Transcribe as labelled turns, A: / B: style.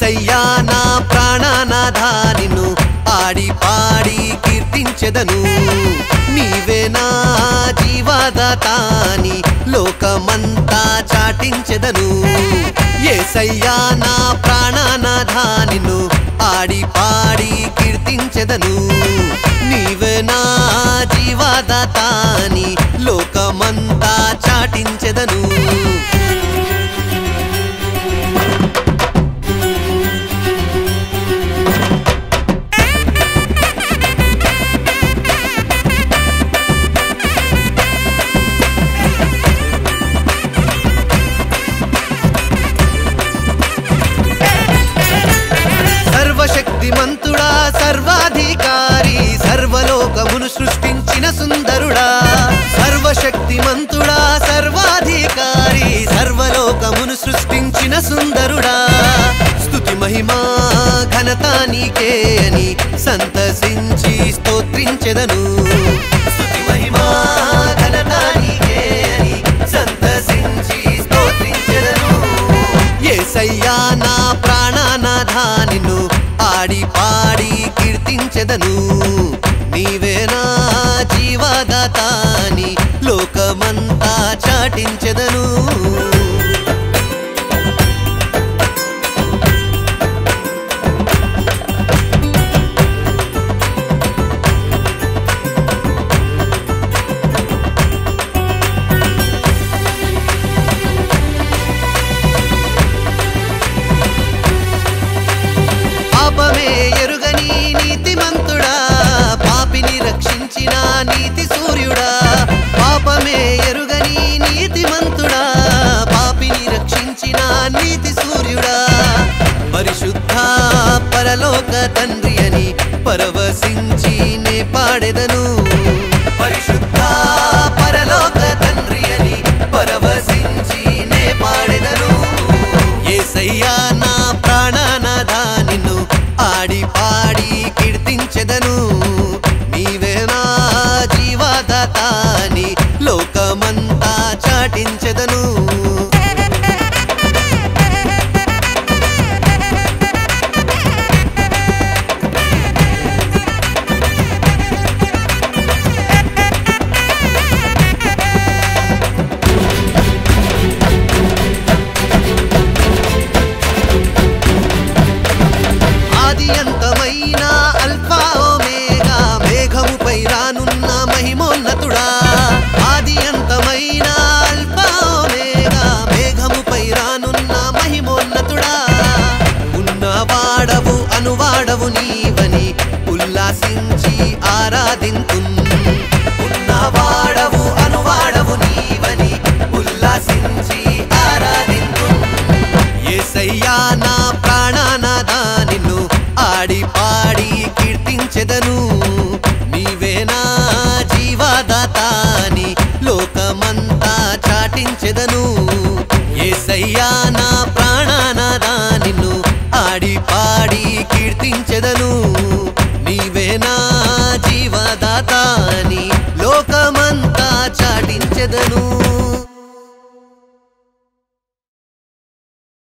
A: ఏసయ్యా నా ప్రాణనాథా నిన్ను ఆడి పాడి కీర్తించెదను నీవే నా జీవదాతాని లోకమంతా చాటించెదను ఏసయ్యా నా ప్రాణనాథా నిన్ను ఆడి పాడి కీర్తించెదను నీవే నా జీవదాతాని లోకమంతా చాటించెదను సర్వశక్తిమంతుడా సర్వాధికారి సర్వలోకమును సృష్టించిన సుందరుడా సర్వశక్తిమంతుడా సర్వాధికారి సర్వలోకమును సృష్టించిన సుందరుడా స్తుతి మహిమా ఘనత నీకే అని సంతసించి స్తోత్రించెదను స్తుతి మహిమా ఘనత నీకే అని సంతసించి స్తోత్రించెదను ఏసయ్యా నా ప్రాణనాథా నిన్ను ఆడి పాడి కీర్తించెదను నీవే నా జీవదాతాని లోకమంతా చాటించెదను పాపమే ఎరుగని నీతిమంతుడా పాపిని రక్షించిన నీతి సూర్యుడా పాపమే ఎరుగని నీతిమంతుడా పాపిని రక్షించిన నీతి సూర్యుడా పరిశుద్ధ పరలోక తండ్రి అని పరవశించి నే పాడెదను పరిశుద్ధ పరలోక తండ్రి అని పరవశించి నే పాడెదను ఏసయ్యా నా ప్రాణనాథా నిన్ను ఆడి పాడి కీర్తించెదను నీవే నా జీవదాతాని లోకమంతా చాటించెదను ఆది అంతమైన అల్ఫా ఓమేగా మేఘముపై రానున్న మహిమోన్నతుడా ఆది అంతమైన అల్ఫా ఓమేగా మేఘముపై రానున్న మహిమోన్నతుడా ఉన్నవాడవు అనువాడవు నీవని ఉల్లాసించి ఆరాధింతు ఉన్నవాడవు అనువాడవు నీవని ఉల్లాసించి ఆరాధింతు ఏసయ్యా నా ప్రాణనాథా నిన్ను ఆడి పాడి కీర్తించెదను నీవే నా జీవదాతాని లోకమంతా చాటించెదను ఏసయ్యా నా ప్రాణనాథా నిన్ను ఆడి పాడి కీర్తించెదను నీవే నా జీవదాతాని లోకమంతా చాటించెదను